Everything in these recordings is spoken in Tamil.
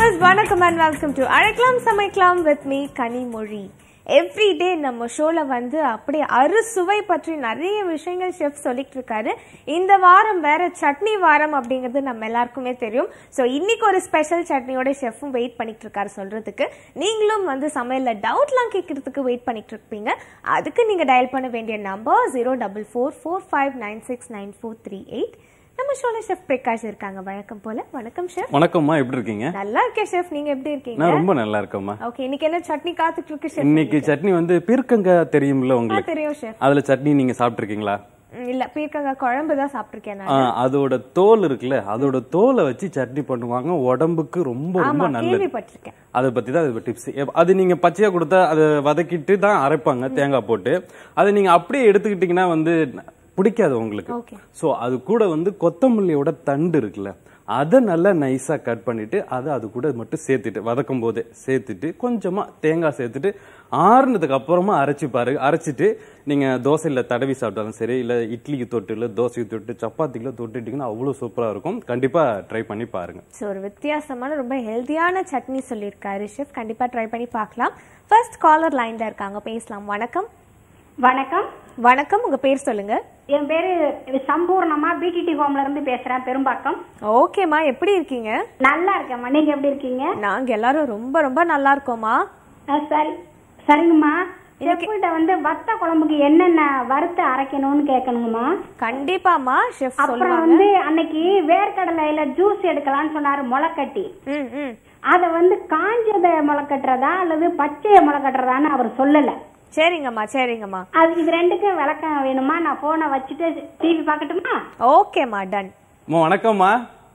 வியூவர்ஸ் வணக்கம் அண்ட் வெல்கம் டு அழைக்கலாம் சமைக்கலாம் with me Kanimozhi every day நம்ம ஷோல வந்து அப்படியே அறுசுவை பற்றி நிறைய விஷயங்கள் ஷெஃப் சொல்லிட்டு இருக்காரு இந்த வாரம் வேற சட்னி வாரம் அப்படிங்கிறது நம்ம எல்லாருக்குமே தெரியும் ஸோ இன்னைக்கு ஒரு ஸ்பெஷல் சட்னியோட ஷெஃப்பும் வெயிட் பண்ணிட்டு இருக்காரு சொல்றதுக்கு நீங்களும் வந்து சமையல்ல டவுட்லாம் கேட்கறதுக்கு வெயிட் பண்ணிட்டு இருப்பீங்க அதுக்கு நீங்க டயல் பண்ண வேண்டிய number zero double four four five nine six nine four three eight நம்ம ஷோல ஷெஃப் பிரகாஷ் இருக்காங்க வழக்கம் போல வணக்கம் ஷெஃப் வணக்கம்மா எப்படி இருக்கீங்க நல்லா இருக்கேன் ஷெஃப் நீங்க எப்படி இருக்கீங்க நான் ரொம்ப நல்லா இருக்கேம்மா ஓகே இன்னைக்கு என்ன சட்னி காத்துட்டு இருக்கு ஷெஃப் இன்னைக்கு சட்னி வந்து பீர்க்கங்காய் தெரியும்ல உங்களுக்கு தெரியும் ஷெஃப் அதுல சட்னி நீங்க சாப்பிட்டிருக்கீங்களா இல்ல பீர்க்கங்காய் குழம்பு தான் சாப்பிட்டிருக்கேன் நான் ஆ, அதோட தோல் இருக்குல்ல அதோட தோலை வச்சு சட்னி பண்ணுவாங்க உடம்புக்கு ரொம்ப ரொம்ப ஆமா நல்லது கேள்விப்பட்டிருக்கேன் அதை பத்தி தான் அது டிப்ஸ் அது நீங்க பச்சையா கொடுத்தா அதை வதக்கிட்டு தான் அரைப்பாங்க தேங்காய் போட்டு அதை நீங்க அப்படியே எடுத்துக்கிட்டீங்கன்னா வந்து பிடிக்காது உங்களுக்கு ஓகே ஸோ அது கூட வந்து கொத்தமல்லியோட தண்டு இருக்குல்ல அதை நல்லா நைஸா கட் பண்ணிட்டு அதை அது கூட மட்டும் சேர்த்துட்டு வதக்கும் போதே சேர்த்துட்டு கொஞ்சமா தேங்காய் சேர்த்துட்டு ஆறுனதுக்கு அப்புறமா அரைச்சு பாருங்க அரைச்சிட்டு நீங்க தோசையில தடவி சாப்பிட்டாலும் சரி இல்ல இட்லிக்கு தொட்டு இல்ல தோசைக்கு தொட்டு சப்பாத்திக்குள்ள தொட்டுட்டீங்கன்னா அவ்வளவு சூப்பரா இருக்கும் கண்டிப்பா ட்ரை பண்ணி பாருங்க ஸோ ஒரு வித்தியாசமான ரொம்ப ஹெல்தியான சட்னி சொல்லியிருக்காரு ஷெஃப் கண்டிப்பா ட்ரை பண்ணி பார்க்கலாம் ஃபர்ஸ்ட் காலர் லைன்ல இருக்காங்க பேசலாம் வணக்கம் வணக்கம் வணக்கம் உங்க பேர் சொல்லுங்க என் பேரு சம்பூர்ணமா பிடிடி ஹோம்ல இருந்து பேசுறேன் பெரும்பாக்கம் ஓகேம்மா எப்படி இருக்கீங்க நல்லா இருக்கேம்மா நீங்க எப்படி இருக்கீங்க நாங்க எல்லாரும் ரொம்ப ரொம்ப நல்லா இருக்கோம்மா அஹ் சரி சரிங்கம்மா செப்புகிட்ட வந்து வத்த குழம்புக்கு என்னென்ன வறுத்து அரைக்கணும்னு கேட்கணுங்கம்மா கண்டிப்பாமா ஷெஃப் அப்புறம் சொல்லுவாங்க வந்து அன்னைக்கு வேர்க்கடலையில ஜூஸ் எடுக்கலாம்னு சொன்னாரு முளைக்கட்டி ம் ம் அத வந்து காஞ்சதை முளைக்கட்டுறதா அல்லது பச்சையை முளைக்கட்டுறதான்னு அவர் சொல்லல சரிங்கம்மா சரிங்கம்மா அது இது ரெண்டுக்கும் விளக்கம் வேணுமா நான் போனை வச்சுட்டு டிவி பார்க்கட்டுமா ஓகேம்மா டன் அம்மா வணக்கம்மா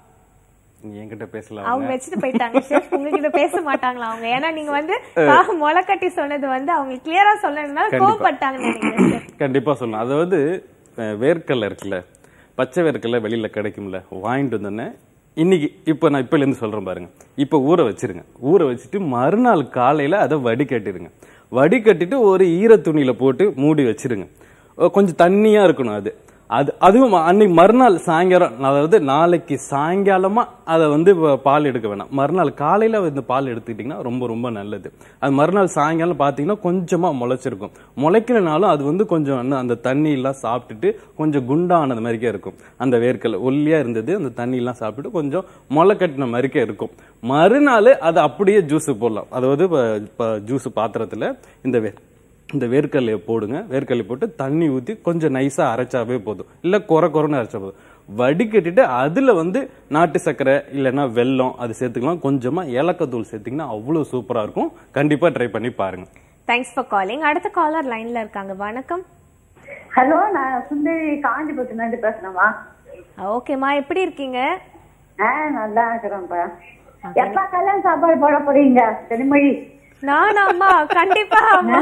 நீங்க என்கிட்ட பேசலாம் அவங்க வச்சுட்டு போயிட்டாங்க ஷெஃப் உங்ககிட்ட பேச மாட்டாங்களா அவங்க ஏன்னா நீங்க வந்து காக முளை கட்டி சொன்னது வந்து அவங்க கிளியரா சொன்னதுனால கண்டிப்பா. கோவப்பட்டாங்கன்னு நினைக்கிறேன் chef. கண்டிப்பா சொல்லலாம் அதாவது அஹ், வேர்க்கடலை இருக்குல்ல பச்சை வேர்க்கடலை வெளியில கிடைக்கும்ல வாங்கிட்டு வந்தோடனே இன்னைக்கு இப்போ நான் இப்பல இருந்து சொல்றேன் பாருங்க இப்போ ஊற வச்சிருங்க ஊற வச்சுட்டு மறுநாள் காலையில அதை வடிகட்டிடுங்க வடிகட்டிட்டு ஒரு ஈர துணியில போட்டு மூடி வச்சிருங்க அஹ், கொஞ்சம் தண்ணியா இருக்கணும் அது அது அதுவும் அன்னைக்கு மறுநாள் சாயங்காலம் அதாவது நாளைக்கு சாயங்காலமா அதை வந்து வ- பால் எடுக்க வேணாம் மறுநாள் காலையில இந்த பால் எடுத்துக்கிட்டிங்கன்னா ரொம்ப ரொம்ப நல்லது அது மறுநாள் சாயங்காலம் பார்த்தீங்கன்னா கொஞ்சமா முளைச்சிருக்கும் முளைக்கலனாலும் அது வந்து கொஞ்சம் இன்னும் அந்த தண்ணி எல்லாம் சாப்பிட்டுட்டு கொஞ்சம் குண்டானது மாதிரிக்கே இருக்கும் அந்த வேர்க்கல் ஒல்லியா இருந்தது அந்த தண்ணி எல்லாம் சாப்பிட்டுட்டு கொஞ்சம் முளை கட்டின மாதிரிக்கே இருக்கும் மறுநாள் அது அப்படியே ஜூஸ் போடலாம் அதாவது ஜூஸ் பாத்திரத்துல இந்த வேர் இந்த வேர்க்கடலையை போடுங்க வேர்க்கடலை போட்டு தண்ணி ஊற்றி கொஞ்சம் நைஸாக அரைச்சாவே போதும் இல்லை குறை குறைன்னு அரைச்சா போதும் வடிகட்டிட்டு அதில் வந்து நாட்டு சர்க்கரை இல்லைன்னா வெல்லம் அது சேர்த்துக்கலாம் கொஞ்சமாக ஏலக்காய் தூள் சேர்த்திங்கன்னா அவ்வளோ சூப்பராக இருக்கும் கண்டிப்பாக ட்ரை பண்ணி பாருங்க தேங்க்ஸ் ஃபார் காலிங் அடுத்த காலர் லைன்ல இருக்காங்க வணக்கம் ஹலோ நான் சுந்தரி காஞ்சிபுரத்துல இருந்து பேசுறேம்மா ஓகேம்மா எப்படி இருக்கீங்க ஆ நல்லா இருக்கிறேன்ப்பா எப்ப கல்யாண சாப்பாடு போட போறீங்க தென்மொழி நானாம்மா கண்டிப்பா அம்மா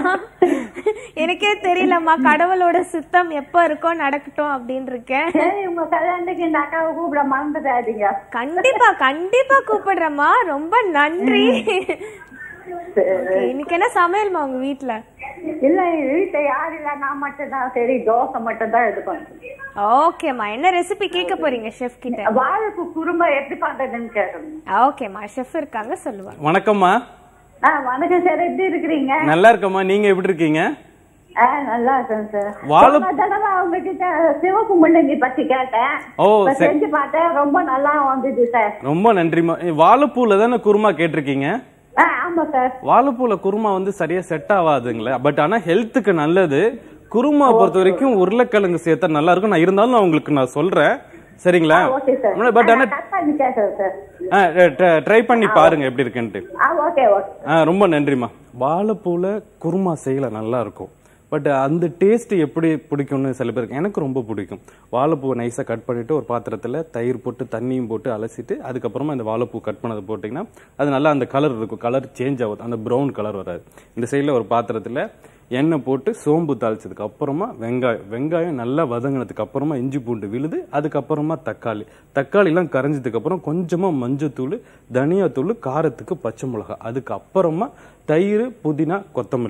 எனக்கே தெரியலம்மா கடவுளோட சித்தம் எப்ப இருக்கோ நடக்கட்டும் அப்படின்னு இருக்கேன் சரி உங்க கல்யாணத்துக்கு இந்த அக்காவை கூப்பிட மறந்துடாதீங்க கண்டிப்பா கண்டிப்பா கூப்பிடுறேம்மா ரொம்ப நன்றி Okay, இன்னைக்கு என்ன சமையல்மா உங்க வீட்ல இல்ல வீட்டுல யாரும் இல்ல நான் மட்டும் தான் சரி தோசை மட்டும் தான் இது பண்றேன் ஓகேம்மா என்ன ரெசிபி கேட்க போறீங்க ஷெஃப் கிட்ட வாழைப்பூ குருமா எப்படி பண்றதுன்னு கேட்கணும் ஓகேம்மா ஷெஃப் இருக்காங்க சொல்லுவாங்க வணக்கம்மா ஆ வணக்கம் சார் எப்படி இருக்கிறீங்க நல்லா இருக்கம்மா நீங்கள் எப்படி இருக்கீங்க ஆ நல்லா இருக்கேன் சார் வாழை- போன தடவை அவங்க கிட்ட சிவப்பு முள்ளங்கி பத்தி கேட்டேன் ஓ, இப்ப சரி. செஞ்சு பார்த்தேன் ரொம்ப நல்லா வந்தது சார் ரொம்ப நன்றிம்மா வாழைப்பூவில் தானே குருமா கேட்டிருக்கீங்க ஆ ஆமா சார் வாழைப்பூல குருமா வந்து சரியா செட் ஆகாதுங்களே பட் ஆனா ஹெல்த்துக்கு நல்லது குருமா பொறுத்த வரைக்கும் உருளைக்கிழங்கு சேர்த்தா நல்லா இருக்கும் நான் இருந்தாலும் நான் உங்களுக்கு நான் சொல்றேன் சரிங்களா ஓகே சார் பட் ஆனா கட் பண்ணி கேட்கறேன் சார் ட்ரை பண்ணி பாருங்க எப்படி இருக்குன்ட்டு ஆ ஓகே ஓகே ஆ, ரொம்ப நன்றிம்மா வாழைப்பூல குருமா செய்யல நல்லா இருக்கும் பட் அந்த டேஸ்ட் எப்படி பிடிக்கும்னு சில பேருக்கு எனக்கு ரொம்ப பிடிக்கும் வாழைப்பூவை நைஸாக கட் பண்ணிட்டு ஒரு பாத்திரத்தில் தயிர் போட்டு தண்ணியும் போட்டு அலசிட்டு அதுக்கப்புறமா இந்த வாழைப்பூ கட் பண்ணதை போட்டிங்கன்னா அது நல்லா அந்த கலர் இருக்கும் கலர் சேஞ்ச் ஆகுது அந்த ப்ரௌன் கலர் வராது இந்த சைடில் ஒரு பாத்திரத்தில் எண்ணெய் போட்டு சோம்பு தாளிச்சதுக்கு அப்புறமா வெங்காயம் வெங்காயம் நல்லா வதங்கினதுக்கு அப்புறமா இஞ்சி பூண்டு விழுது அதுக்கப்புறமா தக்காளி தக்காளிலாம் கரைஞ்சதுக்கு அப்புறம் கொஞ்சமா மஞ்சத்தூள் தனியாத்தூள் காரத்துக்கு பச்சை மிளகாய் அதுக்கு அப்புறமா தயிர் புதினா கொத்தமல்லி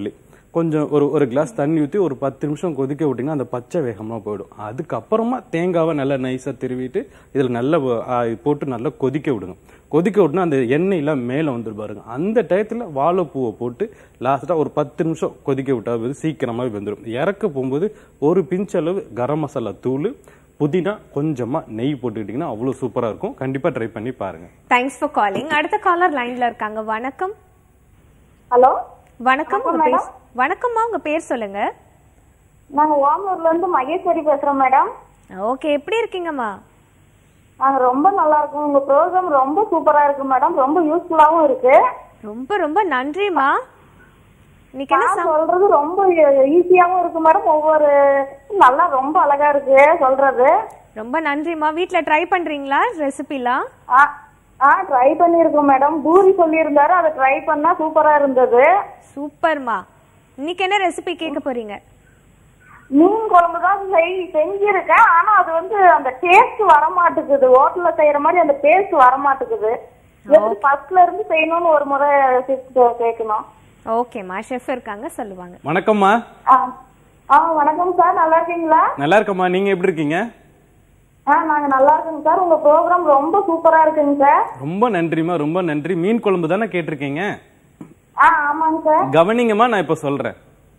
கொஞ்சம் ஒரு ஒரு கிளாஸ் தண்ணி ஊற்றி ஒரு பத்து நிமிஷம் கொதிக்க விட்டிங்கன்னா அந்த பச்சை வேகமாக போயிடும் அதுக்கப்புறமா தேங்காவை நல்லா நைஸாக திருவிட்டு இதில் நல்லா ஆ, போட்டு நல்லா கொதிக்க விடுங்க கொதிக்க விட்டுனா அந்த எண்ணெயெல்லாம் மேலே வந்துரு பாருங்க அந்த டயத்தில் வாழைப்பூவை போட்டு லாஸ்ட்டாக ஒரு பத்து நிமிஷம் கொதிக்க விட்டா அது சீக்கிரமாகவே வெந்துடும் இறக்க போகும்போது ஒரு பிஞ்ச் அளவு கரம் மசாலா தூள் புதினா கொஞ்சமாக நெய் போட்டுக்கிட்டிங்கன்னா அவ்வளோ சூப்பராக இருக்கும் கண்டிப்பாக ட்ரை பண்ணி பாருங்கள் தேங்க்ஸ் ஃபார் காலிங் அடுத்த காலர் லைன்ல இருக்காங்க வணக்கம் ஹலோ வணக்கம் உங்க பேர் வணக்கம்மா உங்க பேர் சொல்லுங்க நாங்க ஓமூர்ல இருந்து மகேஸ்வரி பேசுறோம் மேடம் ஓகே எப்படி இருக்கீங்கம்மா நாங்க ரொம்ப நல்லா இருக்கோம் உங்க ப்ரோக்ராம் ரொம்ப சூப்பரா இருக்கு மேடம் ரொம்ப யூஸ்ஃபுல்லாவும் இருக்கு ரொம்ப ரொம்ப நன்றிம்மா இன்னைக்கு என்ன நான் சம்- சொல்றது ரொம்ப ஈஸியாவும் இருக்கு மேடம் ஒவ்வொரு நல்லா ரொம்ப அழகா இருக்கு சொல்றது ரொம்ப நன்றிம்மா வீட்ல ட்ரை பண்றீங்களா ரெசிபிலாம் ஆ ஆ ட்ரை பண்ணிருக்கோம் மேடம் பூரி சொல்லியிருந்தாரு அதை ட்ரை பண்ணா சூப்பரா இருந்தது சூப்பர்மா இன்னைக்கு என்ன ரெசிபி கேட்க போறீங்க மீன் குழம்பு தான் செய் செஞ்சிருக்கேன் ஆனா அது வந்து அந்த டேஸ்ட் வர மாட்டேங்குது ஹோட்டல்ல செய்யற மாதிரி அந்த டேஸ்ட் வர மாட்டேங்குது எப்படி ஃபர்ஸ்ட்ல இருந்து செய்யணும்னு ஒரு முறை tips கேட்கணும் ஓகேம்மா ஷெஃப் இருக்காங்க சொல்லுவாங்க வணக்கம்மா ஆ ஆ வணக்கம் சார் நல்லா இருக்கீங்களா நல்லா இருக்கம்மா நீங்கள் எப்படி இருக்கீங்க ஆ நாங்க நல்லா இருக்கோங்க சார் உங்க ப்ரோக்ராம் ரொம்ப சூப்பரா இருக்குங்க சார் ரொம்ப நன்றிம்மா ரொம்ப நன்றி மீன் குழம்பு தானே கேட்டிருக்கீங்க ஆ ஆமாங்க சார் கவனிங்கம்மா நான் இப்போ சொல்கிறேன்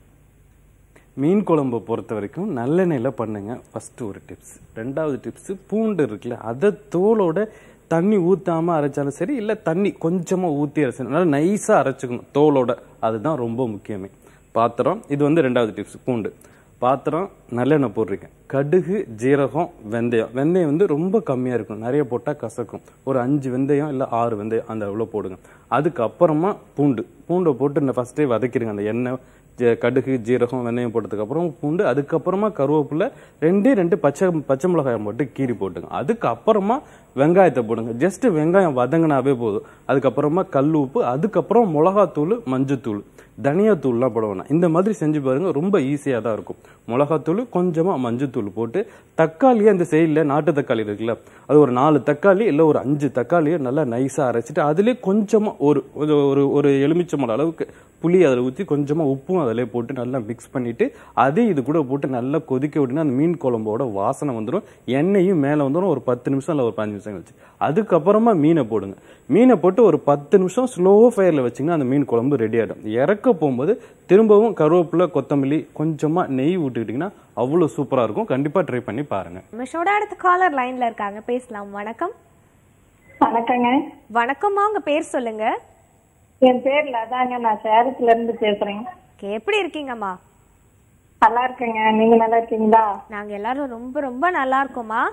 மீன் குழம்பு பொறுத்த வரைக்கும் நல்லெண்ணெயில் பண்ணுங்க ஃபர்ஸ்ட் ஒரு டிப்ஸ் ரெண்டாவது டிப்ஸ் பூண்டு இருக்குல்ல அதை தோலோட தண்ணி ஊத்தாம அரைச்சாலும் சரி இல்லை தண்ணி கொஞ்சமாக ஊற்றி அரைச்சாலும் நல்லா நைஸாக அரைச்சிக்கணும் தோலோட அதுதான் ரொம்ப முக்கியமே பாத்திரம் இது வந்து ரெண்டாவது டிப்ஸ் பூண்டு பாத்திரம் நல்லெண்ணெய் போடுறீங்க கடுகு ஜீரகம் வெந்தயம் வெந்தயம் வந்து ரொம்ப கம்மியாக இருக்கணும் நிறைய போட்டால் கசக்கும் ஒரு அஞ்சு வெந்தயம் இல்லை ஆறு வெந்தயம் அந்த அளவில் போடுங்க அதுக்கப்புறமா பூண்டு பூண்டை போட்டு இந்த ஃபஸ்ட்டே வதக்கிடுங்க அந்த எண்ணெய் ஜ- கடுகு ஜீரகம் வெந்தயம் போட்டதுக்கு அப்புறம் பூண்டு அதுக்கப்புறமா கருவேப்பிலை ரெண்டே ரெண்டு பச்சை பச்சை மிளகாயம் போட்டு கீரி போட்டுங்க அதுக்கப்புறமா வெங்காயத்தை போடுங்க ஜஸ்ட் வெங்காயம் வதங்கினாவே போதும் அதுக்கப்புறமா கல் உப்பு அதுக்கப்புறம் மிளகாத்தூள் மஞ்சத்தூள் தனியாத்தூள்லாம் போட வேணாம் இந்த மாதிரி செஞ்சு பாருங்க ரொம்ப ஈஸியாக தான் இருக்கும் மிளகாத்தூள் கொஞ்சமாக மஞ்சத்தூள் போட்டு தக்காளியை அந்த சைடில் நாட்டு தக்காளி இருக்குல்ல அது ஒரு நாலு தக்காளி இல்லை ஒரு அஞ்சு தக்காளியை நல்லா நைஸாக அரைச்சிட்டு அதுலேயே கொஞ்சமாக ஒரு ஒரு- ஒரு ஒரு எலுமிச்சம்பழம் அளவுக்கு புளி அதில் ஊற்றி கொஞ்சமாக உப்பும் அதிலே போட்டு நல்லா மிக்ஸ் பண்ணிட்டு அதே இது கூட போட்டு நல்லா கொதிக்க விட்டுனா அந்த மீன் குழம்போட வாசனை வந்துடும் எண்ணெயும் மேலே வந்துடும் ஒரு பத்து நிமிஷம் இல்லை ஒரு பதினஞ்சு நிமிஷம் கழிச்சு அதுக்கப்புறமா மீனை போடுங்க மீனை போட்டு ஒரு பத்து நிமிஷம் ஸ்லோ ஃபயரில் வச்சிங்கன்னா அந்த மீன் குழம்பு ரெடி ஆகிடும் இறக்க போகும்போது திரும்பவும் கருவேப்பிலை கொத்தமல்லி கொஞ்சமாக நெய் விட்டுக்கிட்டிங்கன்னா அவ்வளோ சூப்பராக இருக்கும் கண்டிப்பாக ட்ரை பண்ணி பாருங்கள் மிஷோட அடுத்த காலர் லைன்ல இருக்காங்க பேசலாம் வணக்கம் வணக்கங்க வணக்கம்மா உங்க பேர் சொல்லுங்க என் பேர் லதாங்க நான் சேலத்துல இருந்து பேசுறேன் Okay, எப்படி இருக்கீங்கம்மா நல்லா இருக்கேங்க நீங்க நல்லா இருக்கீங்களா நாங்க எல்லாரும் ரொம்ப ரொம்ப நல்லா இருக்கோம்மா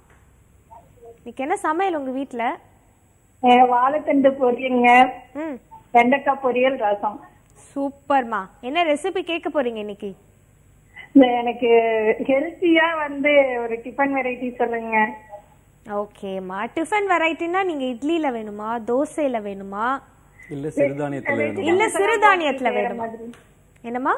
இன்னைக்கு என்ன சமையல் உங்க வீட்ல அஹ் வாழைத்தண்டு பொரியலுங்க ம் வெண்டைக்காய் பொரியல் ரசம் சூப்பர்மா என்ன ரெசிபி கேட்க போறீங்க இன்னைக்கு இந்த எனக்கு ஹெல்த்தியா வந்து ஒரு டிஃபன் வெரைட்டி சொல்லுங்க ஓகேம்மா டிஃபன் வெரைட்டினா நீங்க இட்லில வேணுமா தோசையில வேணுமா இல்லை சிறுதானியத்தில் வேணும் இல்ல சிறுதானியத்துல வேணுமா என்னம்மா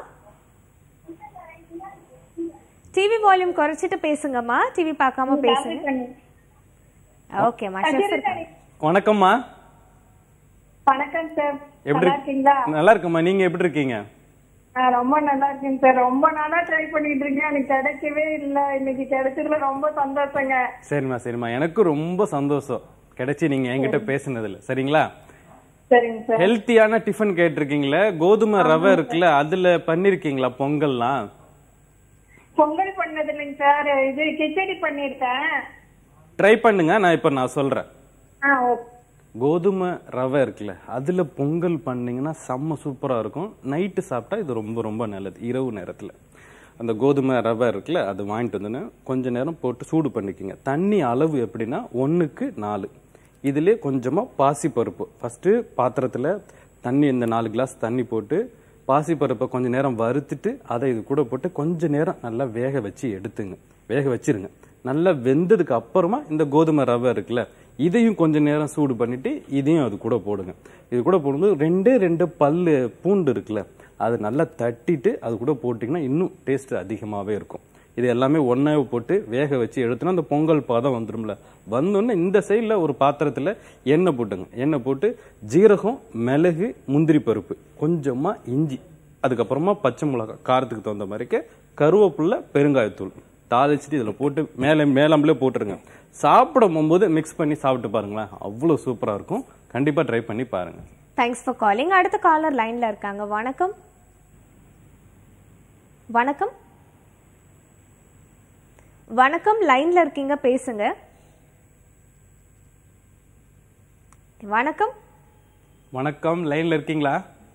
டிவி வால்யூம் குறைச்சிட்டு பேசுங்கம்மா டிவி பார்க்காம பேசுங்க ஓகேம்மா ஷெஃப் இருக்காங்க வணக்கம்மா வணக்கம் சார் எப்படி நல்லா இருக்கீங்களா நல்லா இருக்கம்மா நீங்கள் எப்படி இருக்கீங்க ஆஹ் ரொம்ப நல்லா இருக்கேங்க சார் ரொம்ப நாளா ட்ரை பண்ணிட்டு இருக்கேன் எனக்கு கிடைக்கவே இல்ல இன்னைக்கு கிடைச்சதுல ரொம்ப சந்தோஷங்க சரிம்மா சரிம்மா எனக்கு ரொம்ப சந்தோஷம் கிடைச்சி நீங்கள் என்கிட்ட பேசுனதில்ல சரிங்களா சரிங்க சார் ஹெல்த்தியான டிஃபன் கேட்டிருக்கீங்களே கோதுமை ரவை இருக்குல்ல அதுல பண்ணிருக்கீங்களா பொங்கல்லாம் பொங்கல் பண்ணது இல்லைங்க சார் இது கிச்சடி பண்ணிருக்கேன் ட்ரை பண்ணுங்க நான் இப்ப நான் சொல்றேன் ஆ ஓகே கோதுமை ரவை இருக்குல்ல அதுல பொங்கல் பண்ணீங்கன்னா செம்ம சூப்பரா இருக்கும் நைட்டு சாப்பிட்டா இது ரொம்ப ரொம்ப நல்லது இரவு நேரத்துல அந்த கோதுமை ரவை இருக்குல்ல அது வாங்கிட்டு வந்துன்னு கொஞ்ச நேரம் போட்டு சூடு பண்ணிக்கோங்க தண்ணி அளவு எப்படின்னா ஒண்ணுக்கு நாலு இதுல கொஞ்சமா பாசி பருப்பு ஃபர்ஸ்ட் பாத்திரத்துல தண்ணி இந்த நாலு கிளாஸ் தண்ணி போட்டு பாசி பருப்பை கொஞ்ச நேரம் வறுத்துட்டு அதை இது கூட போட்டு கொஞ்ச நேரம் நல்லா வேக வச்சு எடுத்துங்க வேக வச்சிருங்க நல்லா வெந்ததுக்கு அப்புறமா இந்த கோதுமை ரவை இருக்குல்ல இதையும் கொஞ்ச நேரம் சூடு பண்ணிட்டு இதையும் அது கூட போடுங்க இது கூட போடும்போது ரெண்டே ரெண்டு பல்லு பூண்டு இருக்குல்ல அது நல்லா தட்டிட்டு அது கூட போட்டிங்கன்னா இன்னும் டேஸ்ட் அதிகமாகவே இருக்கும் இது எல்லாமே ஒன்றா போட்டு வேக வச்சு எடுத்தோன்னா அந்த பொங்கல் பதம் வந்துடும்ல வந்தோடனே இந்த சைடில் ஒரு பாத்திரத்தில் எண்ணெய் போட்டுங்க எண்ணெய் போட்டு ஜீரகம் மிளகு முந்திரி பருப்பு கொஞ்சமாக இஞ்சி அதுக்கப்புறமா பச்சை மிளகாய் காரத்துக்கு தகுந்த மாதிரிக்கு கருவேப்பிலை பெருங்காயத்தூள் தாளிச்சிட்டு இதில் போட்டு மேலே மேலாம்பலே போட்டுருங்க சாப்பிடும் போகும்போது மிக்ஸ் பண்ணி சாப்பிட்டு பாருங்களேன் அவ்வளோ சூப்பராக இருக்கும் கண்டிப்பாக ட்ரை பண்ணி பாருங்க தேங்க்ஸ் ஃபார் காலிங் அடுத்த காலர் லைன்ல இருக்காங்க வணக்கம் வணக்கம் வணக்கம் லைன்ல இருக்கீங்க பேசுங்க வணக்கம் வணக்கம் லைன்ல இருக்கீங்களா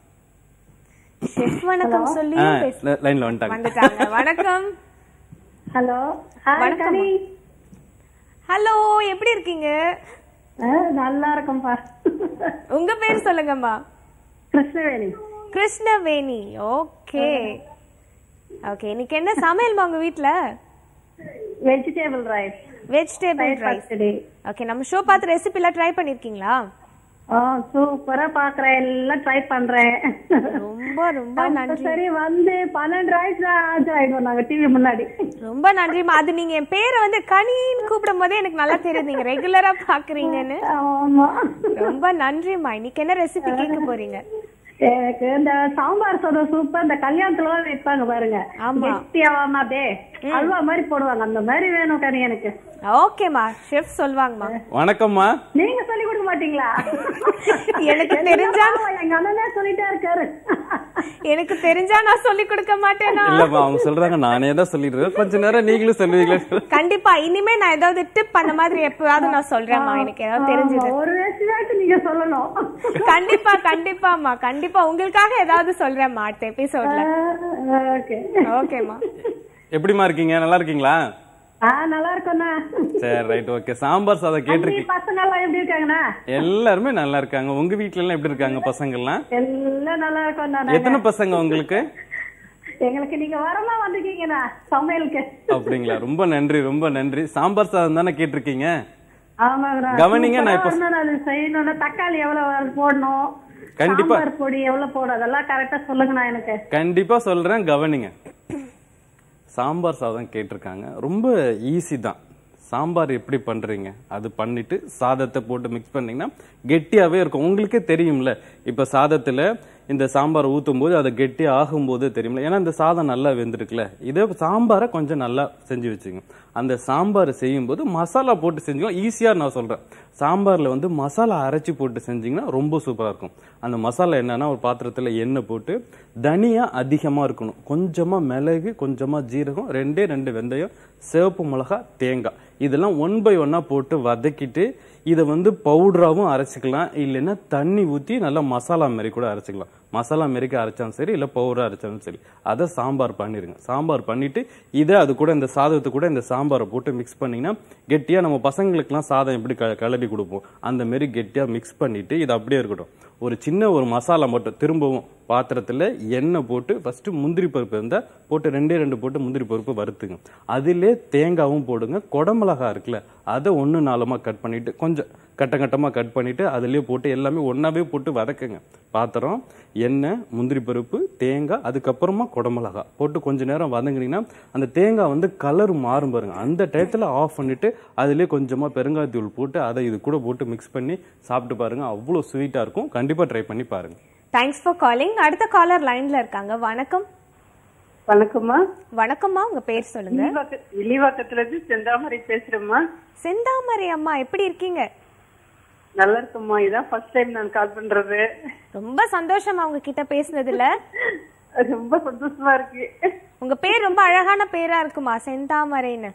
ஷெஃப் வணக்கம் சொல்லி ஆ பேச லைன்ல வந்துட்டாங்க வந்துட்டாங்க வணக்கம் ஹலோ ஹாய் வணக்கம். கனி ஹலோ எப்படி இருக்கீங்க ஆ, நல்லா இருக்கேன்ப்பா உங்க பேர் சொல்லுங்கம்மா கிருஷ்ணவேணி கிருஷ்ணவேணி ஓகே ஓகே இன்னைக்கு என்ன சமையல்மா உங்க வீட்ல வெஜிடேபிள் ரைஸ் வெஜிடேபிள் ரைஸ் பச்சடி ஓகே நம்ம ஷோ பார்த்து ரெசிபி எல்லாம் ட்ரை பண்ணிருக்கீங்களா ஆ சூப்பரா பாக்குறேன் எல்லாம் ட்ரை பண்றேன் ரொம்ப ரொம்ப நன்றி சரி வந்து பன்னெண்டு ரைஸ் ஆஜர் ஆயிடுவோம் நாங்க டிவி முன்னாடி ரொம்ப நன்றிம்மா அது நீங்க என் பேரை வந்து கனின்னு கூப்பிடும் போதே எனக்கு நல்லா தெரியுது நீங்க ரெகுலரா பாக்குறீங்கன்னு ஆமா ரொம்ப நன்றிம்மா இன்னைக்கு என்ன ரெசிபி கேட்க போறீங்க எனக்கு இந்த சாம்பார் சாதம் சூப்பர் இந்த கல்யாணத்துல எல்லாம் வைப்பாங்க பாருங்க ஆமா. கெட்டியாவாம அப்படியே அல்வா மாதிரி போடுவாங்க அந்த மாதிரி வேணும் கனி எனக்கு ஓகேம்மா ஷெஃப் சொல்வாங்கம்மா வணக்கம்மா நீங்க சொல்லி கொடுக்க மாட்டீங்களா எனக்கு தெரிஞ்சா ஆமா, எங்க அண்ணனே சொல்லிட்டே இருக்காரு எனக்கு தெரிஞ்சா நான் சொல்லி கொடுக்க மாட்டேனா இல்லம்மா அவங்க சொல்றாங்க நானே தான் சொல்லிட்டு இருக்கேன் கொஞ்ச நேரம் நீங்களும் சொல்லுவீங்களா கண்டிப்பா இனிமே நான் ஏதாவது டிப் அந்த மாதிரி எப்பயாவது நான் சொல்றேன்மா எனக்கு ஏதாவது தெரிஞ்சது ஆமா, ஒரு ரெசிபியாச்சும் நீங்க சொல்லணும் கண்டிப்பா கண்டிப்பாம்மா கண்டிப்பா உங்களுக்காக ஏதாவது சொல்றேன்மா அடுத்த எபிசோட்ல ஓகே ஓகேம்மா எப்படிமா இருக்கீங்க நல்லா இருக்கீங்களா ஆ நல்லா இருக்கோண்ணா சரி ரைட் ஓகே சாம்பார் சாதம் தம்பி கேட்டிருக்கீங்க பசங்க எல்லாம் எப்படி இருக்காங்கண்ணா எல்லாருமே நல்லா இருக்காங்க உங்க வீட்ல எல்லாம் எப்படி இருக்காங்க பசங்கள்லாம் எல்லாம் நல்லா இருக்கோண்ணா எத்தனை பசங்க உங்களுக்கு எங்களுக்கு நீங்க வரமா வந்திருக்கீங்கண்ணா சமையலுக்கு அப்படிங்களா ரொம்ப நன்றி ரொம்ப நன்றி சாம்பார் சாதம் தானே கேட்டிருக்கீங்க ஆமாங்கண்ணா கவனிங்க, நான் இப்ப- சூப்பரா வரணும்ண்ணா, அது செய்யணும்னா தக்காளி எவ்வளவு போடணும் கண்டிப்பா. சாம்பார் பொடி எவ்வளவு போடும் அதெல்லாம் கரெக்டா சொல்லுங்கண்ணா எனக்கு கண்டிப்பா சொல்றேன் கவனிங்க சாம்பார் சாதம் கேட்டிருக்காங்க ரொம்ப ஈஸி தான் சாம்பார் எப்படி பண்றீங்க அது பண்ணிட்டு சாதத்தை போட்டு மிக்ஸ் பண்ணீங்கன்னா கெட்டியாவே இருக்கும் உங்களுக்கே தெரியும்ல இப்ப சாதத்துல இந்த சாம்பார் ஊத்தும் போது அது கெட்டி ஆகும்போது தெரியும்ல ஏன்னா இந்த சாதம் நல்லா வெந்திருக்குல்ல இதே சாம்பாரை கொஞ்சம் நல்லா செஞ்சு வச்சுங்க அந்த சாம்பார் செய்யும்போது மசாலா போட்டு செஞ்சீங்கன்னா ஈஸியா நான் சொல்றேன் சாம்பார்ல வந்து மசாலா அரைச்சி போட்டு செஞ்சீங்கன்னா ரொம்ப சூப்பரா இருக்கும் அந்த மசாலா என்னன்னா ஒரு பாத்திரத்துல எண்ணெய் போட்டு தனியா அதிகமா இருக்கணும் கொஞ்சமா மிளகு கொஞ்சமா ஜீரகம் ரெண்டே ரெண்டு வெந்தயம் சிவப்பு மிளகா தேங்காய் இதெல்லாம் ஒன் பை ஒன்னா போட்டு வதக்கிட்டு இதை வந்து பவுடராகவும் அரைச்சிக்கலாம் இல்லைன்னா தண்ணி ஊற்றி நல்லா மசாலா மாரி கூட அரைச்சிக்கலாம் மசாலா மாரிக்கு அரைச்சாலும் சரி இல்லை பவுடராக அரைச்சாலும் சரி அதை சாம்பார் பண்ணிடுங்க சாம்பார் பண்ணிட்டு இதை அது கூட இந்த சாதத்தை கூட இந்த சாம்பாரை போட்டு மிக்ஸ் பண்ணீங்கன்னா கெட்டியாக நம்ம பசங்களுக்குலாம் சாதம் எப்படி க கலடி கொடுப்போம் அந்த மாரி கெட்டியாக மிக்ஸ் பண்ணிட்டு இது அப்படியே இருக்கட்டும் ஒரு சின்ன ஒரு மசாலா மட்டும் திரும்பவும் பாத்திரத்தில் எண்ணெய் போட்டு ஃபர்ஸ்ட் முந்திரி பருப்பு இருந்தால் போட்டு ரெண்டே ரெண்டு போட்டு முந்திரி பருப்பு வறுத்துங்க அதிலே தேங்காவும் போடுங்க குடமிளகா இருக்குல்ல அதை ஒன்று நாலுமா கட் பண்ணிட்டு கொஞ்சம் கட்ட கட்டமாக கட் பண்ணிட்டு அதுலேயே போட்டு எல்லாமே ஒன்றாவே போட்டு வதக்குங்க பாத்திரம் எண்ணெய் முந்திரி பருப்பு தேங்காய் அதுக்கப்புறமா குடமிளகா போட்டு கொஞ்ச நேரம் வதங்குனீங்கன்னா அந்த தேங்காய் வந்து கலர் மாறும் பாருங்க அந்த டயத்தில் ஆஃப் பண்ணிட்டு அதுலேயே கொஞ்சமாக பெருங்காயத்தூள் போட்டு அதை இது கூட போட்டு மிக்ஸ் பண்ணி சாப்பிட்டு பாருங்க அவ்வளோ ஸ்வீட்டாக இருக்கும் கண்டிப்பாக ட்ரை பண்ணி பாருங்க தேங்க்ஸ் ஃபார் காலிங் அடுத்த காலர் லைன்ல இருக்காங்க வணக்கம் வணக்கம்மா வணக்கம்மா உங்க பேர் சொல்லுங்க வில்லிவாக்கத்துல இருந்து செந்தாமரை பேசுறேம்மா செந்தாமரை அம்மா எப்படி இருக்கீங்க நல்லா இருக்கும்மா இதான் ஃபர்ஸ்ட் டைம் நான் கால் பண்றது ரொம்ப சந்தோஷமா உங்க கிட்ட பேசுனதுல ரொம்ப சந்தோஷமா இருக்கு உங்க பேர் ரொம்ப அழகான பேரா இருக்குமா செந்தாமரைன்னு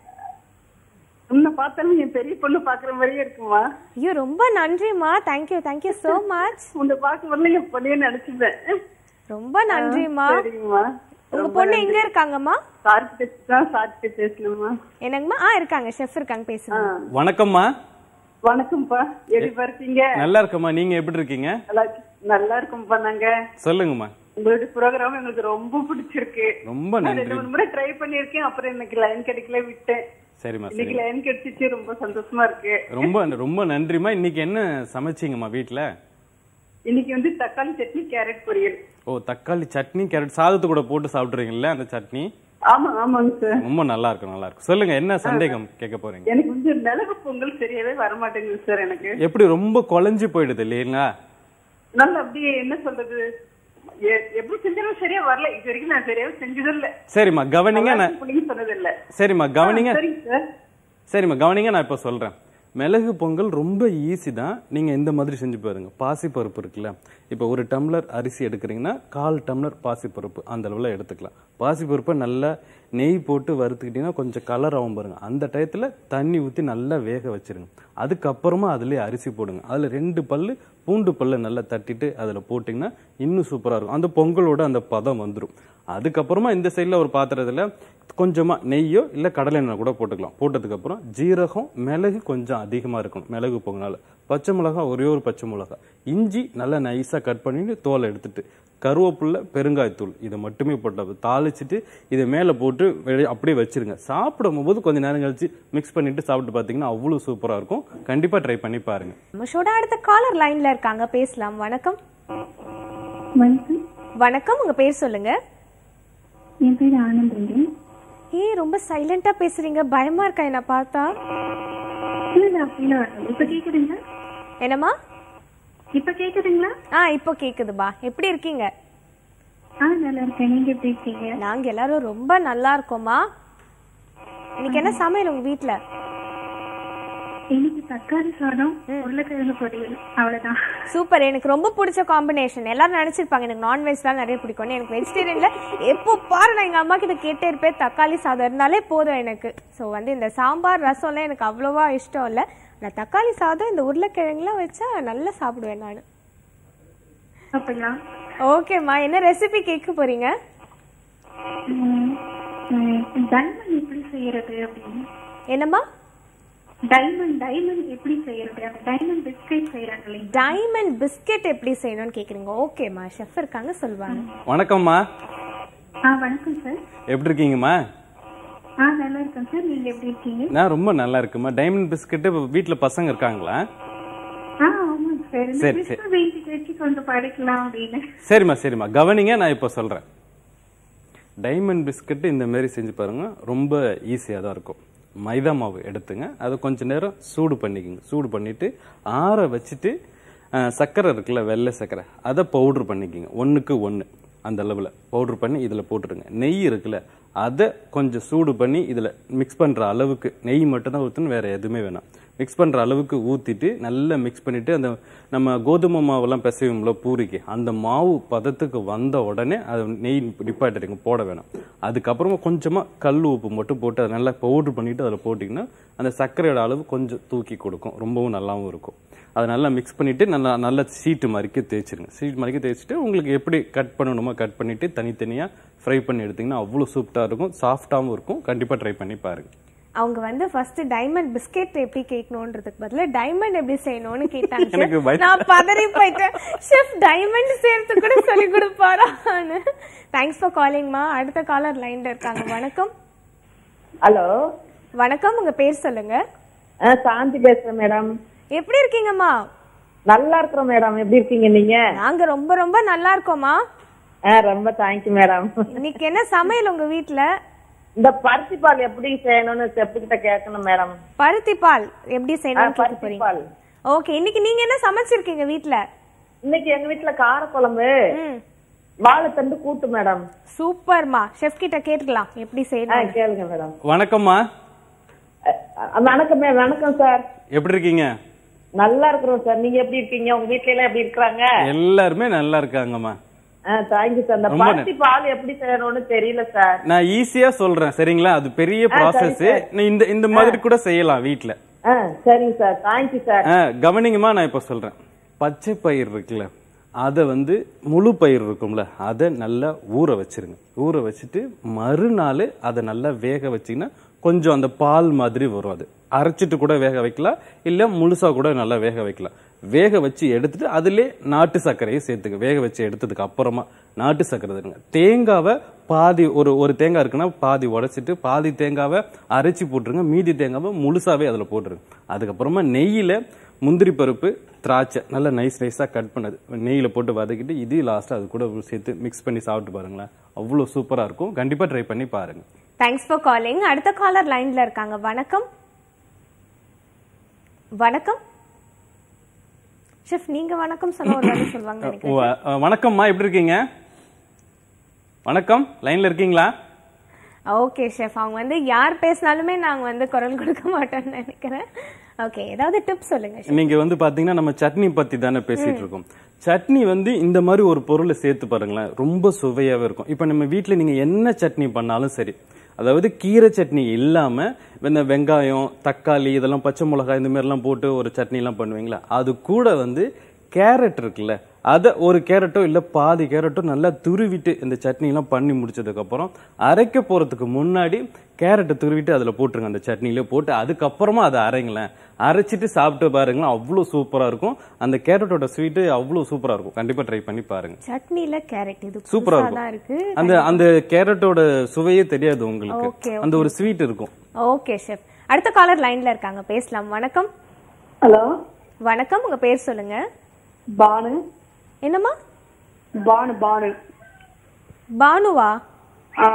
உன்னை பார்த்தாலும் என் பெரிய பொண்ணு பாக்குற மாதிரியே இருக்குமா ஐயோ ரொம்ப நன்றிமா தேங்க்யூ தேங்க்யூ so மச் உன்னை பார்க்க வரல என் பொண்ணையே நினைச்சுப்பேன் ரொம்ப நன்றிமா சரிங்கம்மா உங்க பொண்ணு எங்க இருக்காங்கம்மா சார்கிட்ட தான் சார்கிட்ட பேசணுமா என்னங்கம்மா ஆ இருக்காங்க ஷெஃப் இருக்காங்க பேசுங்க வணக்கம்மா வணக்கம்ப்பா எப்படி இருக்கீங்க நல்லா இருக்கம்மா நீங்க எப்படி இருக்கீங்க நல்லா நல்லா இருக்கும்ப்பா நாங்க சொல்லுங்கம்மா உங்களுடைய ப்ரோக்ராம் எங்களுக்கு ரொம்ப பிடிச்சிருக்கு ரொம்ப நான் நன்றி ரெண்டு மூணு முறை ட்ரை பண்ணிருக்கேன் அப்புறம் எனக்கு லைன் கிடைக்கல விட்டேன் சரிம்மா இன்னைக்கு சரி லைன் கிடைச்சிச்சு ரொம்ப சந்தோஷமா இருக்கு ரொம்ப ரொம்ப நன்றிம்மா இன்னைக்கு என்ன சமைச்சீங்கம்மா வீட்ல இன்னைக்கு வந்து தக்காளி சட்னி கேரட் பொரியல் ஓ தக்காளி சட்னி கேரட் சாதத்து கூட போட்டு சாப்பிட்றீங்கல்ல அந்த சட்னி ஆமா ஆமாங்க சார் ரொம்ப நல்லா இருக்கும் நல்லா இருக்கும் சொல்லுங்க என்ன சந்தேகம் கேட்க போறீங்க எனக்கு வந்து மிளகு பொங்கல் சரியாவே வர மாட்டேங்குது சார் எனக்கு எப்படி ரொம்ப குழஞ்சு போயிடுது இல்லைங்களா நல்லா அப்படியே என்ன சொல்றது எ- எப்படி செஞ்சாலும் சரியா வரல இது வரைக்கும் நான் சரியாவே செஞ்சது இல்ல சரிம்மா கவனிங்க நான் புளிங்க சொன்னது இல்ல சரிம்மா கவனிங்க சரிங்க சார் சரிம்மா கவனிங்க நான் இப்போ சொல்கிறேன் மிளகு பொங்கல் ரொம்ப ஈஸி தான் நீங்கள் இந்த மாதிரி செஞ்சு பாருங்க பாசிப்பருப்பு இருக்குல்ல இப்போ ஒரு டம்ளர் அரிசி எடுக்கிறீங்கன்னா கால் டம்ளர் பாசிப்பருப்பு அந்த அளவில் எடுத்துக்கலாம் பாசிப்பருப்பை நல்லா நெய் போட்டு வறுத்துக்கிட்டிங்கன்னா கொஞ்சம் கலர் ஆகும் பாருங்க அந்த டயத்தில் தண்ணி ஊற்றி நல்லா வேக வச்சிருங்க அதுக்கப்புறமா அதுலேயே அரிசி போடுங்க அதில் ரெண்டு பல்லு பூண்டு பல்லை நல்லா தட்டிட்டு அதில் போட்டிங்கன்னா இன்னும் சூப்பராக இருக்கும் அந்த பொங்கலோட அந்த பதம் வந்துடும் அதுக்கப்புறமா இந்த சைடில் ஒரு பாத்திரத்தில் கொஞ்சமாக நெய்யோ இல்லை கடலை எண்ணெய் கூட போட்டுக்கலாம் போட்டதுக்கப்புறம் ஜீரகம் மிளகு கொஞ்சம் அதிகமாக இருக்கணும் மிளகு பொங்கனால பச்சை மிளகா ஒரே ஒரு பச்சை மிளகா இஞ்சி நல்லா நைஸாக கட் பண்ணிட்டு தோலை எடுத்துட்டு கருவேப்பிலை பெருங்காயத்தூள் இதை மட்டுமே போட்டு தாளிச்சிட்டு இதை மேலே போட்டு வெளிய அப்படியே வச்சிருங்க சாப்பிடும் போது கொஞ்சம் நேரம் கழிச்சு மிக்ஸ் பண்ணிட்டு சாப்பிட்டு பார்த்தீங்கன்னா அவ்வளோ சூப்பராக இருக்கும் கண்டிப்பாக ட்ரை பண்ணி பாருங்க நம்ம ஷோட அடுத்த காலர் லைன்ல இருக்காங்க பேசலாம் வணக்கம் வணக்கம் வணக்கம் உங்க பேர் சொல்லுங்க என் பேர் ஆனந்தங்க ஏய் ரொம்ப சைலண்டா பேசுறீங்க பயமா இருக்கா என்ன பார்த்தா இல்ல அப்படிலாம் வரல இப்ப கேக்குதுங்களா என்னம்மா இப்ப கேக்குதுங்களா ஆ இப்போ கேக்குதுபா எப்படி இருக்கீங்க ஆ நல்லா இருக்கேன் நீங்க எப்படி இருக்கீங்க நாங்க எல்லாரும் ரொம்ப நல்லா இருக்கோமா இன்னைக்கு என்ன சமையல் உங்க வீட்ல இன்னைக்கு தக்காளி சாதம் உருளைக்கிழங்கு பொரியல் அவ்வளவுதான் சூப்பர் எனக்கு ரொம்ப பிடிச்ச காம்பினேஷன் எல்லாரும் நினைச்சிருப்பாங்க எனக்கு நான்வெஜ் தான் நிறைய பிடிக்கும் எனக்கு வெஜிடேரியன்ல எப்போ பாரு நான் எங்க அம்மா கிட்ட கேட்டே இருப்பேன் தக்காளி சாதம் இருந்தாலே போதும் எனக்கு ஸோ வந்து இந்த சாம்பார் ரசம்லாம் எனக்கு அவ்வளோவா இஷ்டம் இல்லை நான் தக்காளி சாதம் இந்த உருளைக்கிழங்குலாம் வச்சா நல்லா சாப்பிடுவேன் நான் அப்படிங்களா ஓகேம்மா என்ன ரெசிபி கேட்க போறீங்க டைமண்ட் எப்படி செய்யறது அப்படின்னு என்னம்மா டைமண்ட் டைமண்ட் எப்படி செய்யறது அந்த டைமண்ட் பிஸ்கெட் செய்யறாங்க இல்லைங்க டைமண்ட் பிஸ்கெட் எப்படி செய்யணும்னு கேக்குறீங்க ஓகேம்மா ஷெஃப் இருக்காங்க சொல்லுவாங்க வணக்கம்மா ஆ வணக்கம் சார் எப்படி இருக்கீங்கம்மா ஆ நல்லா இருக்கேன் சார் நீங்க எப்படி இருக்கீங்க நான் ரொம்ப நல்லா இருக்குமா டைமண்ட் பிஸ்கட்டு வீட்டில் பசங்க இருக்காங்களா ஆ ஆமாங்க சார் இந்த சரி, கிறிஸ்துவ வீட்டுக்கு வச்சு கொஞ்சம் படிக்கலாம் அப்படின்னு சரிம்மா சரிம்மா கவனிங்க நான் இப்போ சொல்கிறேன் டைமண்ட் பிஸ்கட் இந்த மாதிரி செஞ்சு பாருங்க ரொம்ப ஈஸியாக தான் இருக்கும் மைதா மாவு எடுத்துங்க அதை கொஞ்ச நேரம் சூடு பண்ணிக்கோங்க சூடு பண்ணிட்டு ஆற வச்சுட்டு அஹ், சர்க்கரை இருக்குல்ல வெள்ளை சர்க்கரை அதை பவுட்ரு பண்ணிக்கோங்க ஒன்றுக்கு ஒன்று அந்த அளவில் பவுட்ரு பண்ணி இதில் போட்டுருங்க நெய் இருக்குல்ல அதை கொஞ்சம் சூடு பண்ணி இதில் மிக்ஸ் பண்ணுற அளவுக்கு நெய் மட்டும் தான் ஊற்றணும் வேறு எதுவுமே வேணாம் மிக்ஸ் பண்ணுற அளவுக்கு ஊற்றிட்டு நல்லா மிக்ஸ் பண்ணிவிட்டு அந்த நம்ம கோதுமை மாவெல்லாம் பிசைவோம்ல பூரிக்கு அந்த மாவு பதத்துக்கு வந்த உடனே அது நெய் நிப்பாட்டிடுங்க போட வேணாம் அதுக்கப்புறமா கொஞ்சமாக கல் உப்பு மட்டும் போட்டு அதை நல்லா பவுட்ரு பண்ணிவிட்டு அதில் போட்டிங்கன்னா அந்த சர்க்கரையோட அளவு கொஞ்சம் தூக்கி கொடுக்கும் ரொம்பவும் நல்லாவும் இருக்கும் அதை நல்லா மிக்ஸ் பண்ணிவிட்டு நல்லா நல்ல சீட்டு மாதிரிக்கு தேய்ச்சிருங்க சீட் மாதிரிக்கு தேய்ச்சிட்டு உங்களுக்கு எப்படி கட் பண்ணணுமோ கட் பண்ணிவிட்டு தனித்தனியாக ஃப்ரை பண்ணி எடுத்திங்கன்னா அவ்வளோ சூப்பராக இருக்கும் சாஃப்டாகவும் இருக்கும் கண்டிப்பாக ட்ரை பண்ணி பாருங்கள் அவங்க வந்து ஃபர்ஸ்ட் டைமண்ட் பிஸ்கெட் எப்படி கேட்கணுன்றதுக்கு பதிலா டைமண்ட் எப்படி செய்யணும்னு கேட்டாங்க எனக்கு chef. பயம். நான் பதறி போயிட்டேன் ஷெஃப் டைமண்ட் சேர்த்து கூட சொல்லி கொடுப்பாரான்னு தேங்க்ஸ் ஃபார் காலிங்மா அடுத்த காலர் லைன்ல இருக்காங்க வணக்கம் ஹலோ வணக்கம் உங்க பேர் சொல்லுங்க சாந்தி பேசுறேன் மேடம் எப்படி இருக்கீங்கம்மா நல்லா இருக்கிறோம் மேடம் எப்படி இருக்கீங்க நீங்க நாங்க ரொம்ப ரொம்ப நல்லா இருக்கோம்மா ஆ, ரொம்ப தேங்க்யூ மேடம் இன்னைக்கு என்ன சமையல் உங்க வீட்ல இந்த பருத்தி பால் எப்படி செய்யணும்னு செப்பு கிட்ட கேட்கணும் மேடம் பருத்தி பால் எப்படி ஆ, செய்யணும்னு கேட்க பருத்தி போறீங்க பால் ஓகே இன்னைக்கு நீங்க என்ன சமைச்சிருக்கீங்க வீட்ல இன்னைக்கு எங்க வீட்டுல காரக்குழம்பு ம் வாழைத்தண்டு கூட்டு மேடம் சூப்பர்மா ஷெஃப் கிட்ட கேட்டுக்கலாம் எப்படி ஆ செய்யணும் கேளுங்க மேடம் வணக்கம்மா அ, வணக்கம் மே- வணக்கம் சார் எப்படி இருக்கீங்க நல்லா இருக்கிறோம் சார் நீங்க எப்படி இருக்கீங்க உங்க வீட்ல எல்லாம் எப்படி இருக்காங்க எல்லாருமே நல்லா இருக்காங்கம்மா தேங்க்யூ சார் இந்த ரொம்ப பருத்தி பால் எப்படி செய்யணும்னு தெரியல சார் நான் ஈஸியா சொல்றேன் சரிங்களா அது பெரிய ப்ராசஸ் இந்த இந்த மாதிரி கூட செய்யலாம் வீட்ல ஆ சரிங்க சார் தேங்க்யூ சார் ஆ, கவனிங்கம்மா நான் இப்ப சொல்றேன் பச்சை பயிர் இருக்குல்ல அதை வந்து முழு பயிர் இருக்கும்ல அதை நல்லா ஊற வச்சிருங்க ஊற வச்சுட்டு மறுநாள் அதை நல்லா வேக வச்சீங்கன்னா கொஞ்சம் அந்த பால் மாதிரி வரும் அது அரைச்சிட்டு கூட வேக வைக்கலாம் இல்ல முழுசா கூட நல்லா வேக வைக்கலாம் வேக வச்சு எடுத்துட்டு அதிலே நாட்டு சர்க்கரையை சேர்த்துங்க வேக வச்சு எடுத்ததுக்கு அப்புறமா நாட்டு சர்க்கரை தருங்க தேங்காவை பாதி ஒரு ஒரு தேங்காய் இருக்குன்னா பாதி உடைச்சிட்டு பாதி தேங்காவை அரைச்சி போட்டுருங்க மீதி தேங்காவை முழுசாவே அதில் போட்டுருங்க அதுக்கப்புறமா நெய்யில் முந்திரி பருப்பு திராட்சை நல்லா நைஸ் நைஸாக கட் பண்ணது நெய்யில் போட்டு வதக்கிட்டு இது லாஸ்ட்டாக அது கூட சேர்த்து மிக்ஸ் பண்ணி சாப்பிட்டு பாருங்களேன் அவ்வளோ சூப்பராக இருக்கும் கண்டிப்பாக ட்ரை பண்ணி பாருங்க தேங்க்ஸ் ஃபார் காலிங் அடுத்த காலர் லைன்ல இருக்காங்க வணக்கம் வணக்கம் ஷெஃப் நீங்க வணக்கம் சொன்ன ஒரு வேலை சொல்லுவாங்க நினைக்கிறேன் வ- அஹ் வணக்கம்மா எப்படி இருக்கீங்க வணக்கம் லைன்ல இருக்கீங்களா ஓகே ஷெஃப் அவங்க வந்து யார் பேசினாலுமே நாங்க வந்து குரல் கொடுக்க மாட்டோம்னு நினைக்கிறேன் ஓகே ஏதாவது டிப்ஸ் சொல்லுங்க chef. நீங்க வந்து பாத்தீங்கன்னா நம்ம சட்னி பத்தி தானே பேசிட்டு இருக்கோம் சட்னி வந்து இந்த மாதிரி ஒரு பொருளை சேர்த்து பாருங்களேன் ரொம்ப சுவையாவே இருக்கும் இப்ப நம்ம வீட்ல நீங்க என்ன சட்னி பண்ணாலும் சரி அதாவது கீரை சட்னி இல்லாம இந்த வெங்காயம் தக்காளி இதெல்லாம் பச்சை மிளகாய் இந்த மாதிரி எல்லாம் போட்டு ஒரு சட்னி எல்லாம் பண்ணுவீங்களா அது கூட வந்து கேரட் இருக்குல்ல அதை ஒரு கேரட்டோ இல்ல பாதி கேரட்டோ நல்லா துருவிட்டு இந்த சட்னி எல்லாம் பண்ணி முடிச்சதுக்கு அப்புறம் அரைக்க போறதுக்கு முன்னாடி கேரட்டை துருவிட்டு அதுல போட்டுருங்க அந்த சட்னியில போட்டு அதுக்கப்புறமா அதை அரைங்களேன் அரைச்சிட்டு சாப்பிட்டு பாருங்களேன் அவ்வளோ சூப்பரா இருக்கும் அந்த கேரட்டோட ஸ்வீட்டு அவ்வளோ சூப்பரா இருக்கும் கண்டிப்பா ட்ரை பண்ணி பாருங்க சட்னில கேரட் இது சூப்பரா புதுசா தான் இருக்கும் இருக்கு அந்த அந்த கேரட்டோட சுவையே தெரியாது உங்களுக்கு Okay, அந்த ஒரு ஸ்வீட் இருக்கும் ஓகே ஷெஃப் அடுத்த காலர் லைன்ல இருக்காங்க பேசலாம் வணக்கம் ஹலோ வணக்கம் உங்க பேர் சொல்லுங்க பானு என்னம்மா பானு பானு பானுவா ஆ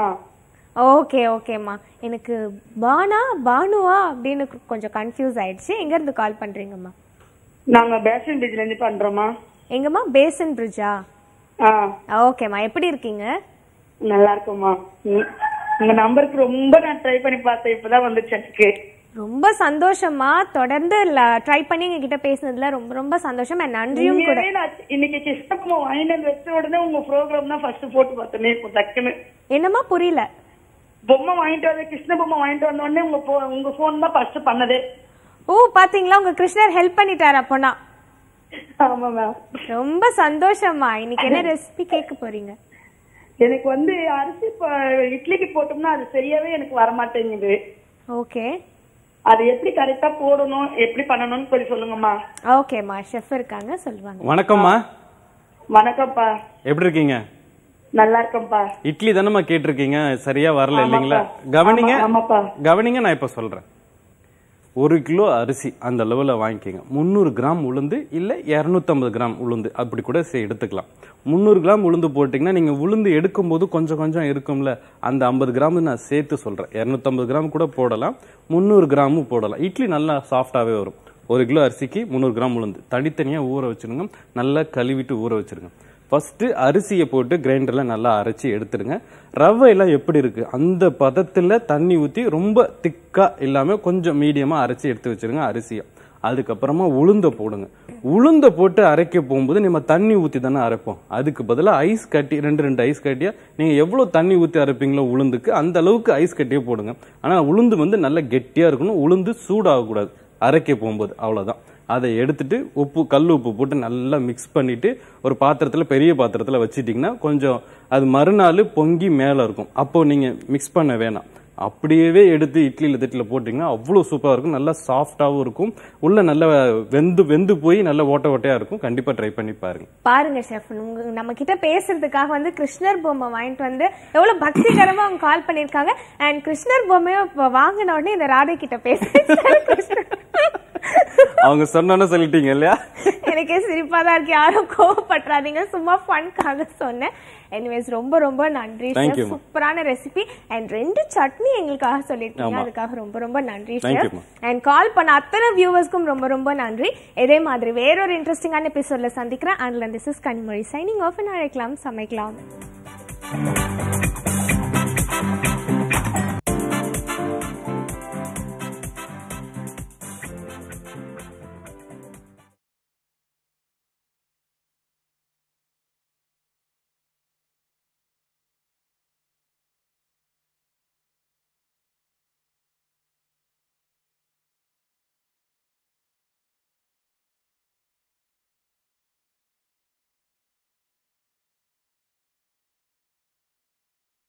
ஓகே ஓகேம்மா எனக்கு பானா பானுவா அப்படின்னு கொஞ்சம் கன்ஃபியூஸ் ஆயிடுச்சு எங்க இருந்து கால் பண்றீங்கம்மா நாங்க பேஷன் பீச்ல இருந்து பண்றோமா எங்கம்மா பேசன் பிரிட்ஜா ஆ ஓகேம்மா எப்படி இருக்கீங்க நல்லா இருக்குமா உம், உங்க நம்பருக்கு ரொம்ப நான் ட்ரை பண்ணி பார்த்தேன் இப்பதான் வந்துச்சு எனக்கு ரொம்ப சந்தோஷமா தொடர்ந்து ட்ரை பண்ணி எங்ககிட்ட பேசுனதுல ரொம்ப ரொம்ப சந்தோஷம் and நன்றியும் கூட உண்மையாவே நான் இன்னைக்கு கிருஷ்ணகுமா வாங்கிட்டு வந்து வச்ச உடனே உங்க ப்ரோக்ராம் தான் ஃபர்ஸ்ட் போட்டு பார்த்தேனே இப்போ டக்குன்னு என்னம்மா புரியல பொம்மை வாங்கிட்டு வந்து கிருஷ்ண பொம்மை வாங்கிட்டு வந்த உடனே உங்க போ- உங்க போன் தான் ஃபர்ஸ்ட் பண்ணதே ஓ பாத்தீங்களா உங்க கிருஷ்ணர் ஹெல்ப் பண்ணிட்டாரு அப்போனா ஆமா மேம் ரொம்ப சந்தோஷமா இன்னைக்கு என்ன ரெசிபி கேட்க போறீங்க எனக்கு வந்து அரிசி ப- இட்லிக்கு போட்டோம்னா அது சரியாவே எனக்கு வர மாட்டேங்குது ஓகே அது எப்படி கரெக்டா போடணும் எப்படி பண்ணணும்னு கொஞ்சம் சொல்லுங்கம்மா ஓகேம்மா ஷெஃப் இருக்காங்க சொல்லுவாங்க வணக்கம்மா வணக்கம்ப்பா எப்படி இருக்கீங்க நல்லா இருக்கேன்ப்பா இட்லி தானம்மா கேட்டிருக்கீங்க சரியா வரல ஆமாப்பா. இல்லைங்களா கவனிங்க ஆமா, ஆமாப்பா. கவனிங்க நான் இப்ப சொல்றேன் ஒரு கிலோ அரிசி அந்த லெவலில் வாங்கிக்கோங்க முந்நூறு கிராம் உளுந்து இல்லை இரநூத்தம்பது கிராம் உளுந்து அப்படி கூட சே- எடுத்துக்கலாம் முந்நூறு கிராம் உளுந்து போட்டிங்கன்னா நீங்கள் உளுந்து எடுக்கும்போது கொஞ்சம் கொஞ்சம் இருக்கும்ல அந்த ஐம்பது கிராம் நான் சேர்த்து சொல்கிறேன் இரநூத்தம்பது கிராம் கூட போடலாம் முந்நூறு கிராமும் போடலாம் இட்லி நல்லா சாஃப்டாகவே வரும் ஒரு கிலோ அரிசிக்கு முந்நூறு கிராம் உளுந்து தனித்தனியாக ஊற வச்சிருங்க நல்லா கழுவிட்டு ஊற வச்சிருங்க ஃபர்ஸ்ட் அரிசியை போட்டு கிரைண்டர்ல நல்லா அரைச்சி எடுத்துடுங்க ரவை எல்லாம் எப்படி இருக்கு அந்த பதத்துல தண்ணி ஊத்தி ரொம்ப திக்கா இல்லாம கொஞ்சம் மீடியமா அரைச்சி எடுத்து வச்சிருங்க அரிசியை அதுக்கப்புறமா உளுந்த போடுங்க உளுந்த போட்டு அரைக்க போகும்போது நம்ம தண்ணி ஊத்தி தானே அரைப்போம் அதுக்கு பதிலா ஐஸ் கட்டி ரெண்டு ரெண்டு ஐஸ் கட்டியா நீங்க எவ்வளவு தண்ணி ஊத்தி அரைப்பீங்களோ உளுந்துக்கு அந்த அளவுக்கு ஐஸ் கட்டியே போடுங்க ஆனா உளுந்து வந்து நல்லா கெட்டியா இருக்கணும் உளுந்து சூடாகக்கூடாது அரைக்க போகும்போது அவ்வளவுதான் அதை எடுத்துட்டு உப்பு கல் உப்பு போட்டு நல்லா மிக்ஸ் பண்ணிட்டு ஒரு பாத்திரத்துல பெரிய பாத்திரத்துல வச்சிட்டீங்கன்னா கொஞ்சம் அது மறுநாள் பொங்கி மேல இருக்கும் அப்போ நீங்க மிக்ஸ் பண்ண வேணாம் அப்படியே எடுத்து இட்லியில தட்டில போட்டீங்கன்னா அவ்வளவு சூப்பரா இருக்கும் நல்லா சாஃப்டாவும் இருக்கும் உள்ள நல்ல வெந்து வெந்து போய் நல்ல ஓட்ட ஓட்டையா இருக்கும் கண்டிப்பா ட்ரை பண்ணி பாருங்க பாருங்க ஷெஃப் உங்க நம்ம கிட்ட பேசுறதுக்காக வந்து கிருஷ்ணர் பொம்மை வாங்கிட்டு வந்து எவ்வளவு பக்திகரமா அவங்க கால் பண்ணிருக்காங்க அண்ட் கிருஷ்ணர் பொம்மையை இப்ப வாங்கின உடனே இந்த ராதை கிட்ட பேசுறேன் அவங்க சொன்னோன்னு சொல்லிட்டீங்க இல்லையா எனக்கே சிரிப்பா தான் இருக்கு யாரும் கோவப்பட்டுறாதீங்க சும்மா ஃபன்காக சொன்னேன் எனிவேஸ் ரொம்ப ரொம்ப நன்றி Thank ஷெஃப் you, ma'am. சூப்பரான ரெசிபி அண்ட் ரெண்டு சட்னி எங்களுக்காக சொல்லிருக்கீங்க ஆமா. அதுக்காக ரொம்ப ரொம்ப நன்றி Thank you, chef ma'am. And கால் பண்ண அத்தனை வியூவர்ஸ்க்கும் ரொம்ப ரொம்ப நன்றி இதே மாதிரி வேறொரு இன்ட்ரெஸ்டிங்கான எபிசோட்ல சந்திக்கிறேன் and this is Kanimozhi signing off அழைக்கலாம் சமைக்கலாம்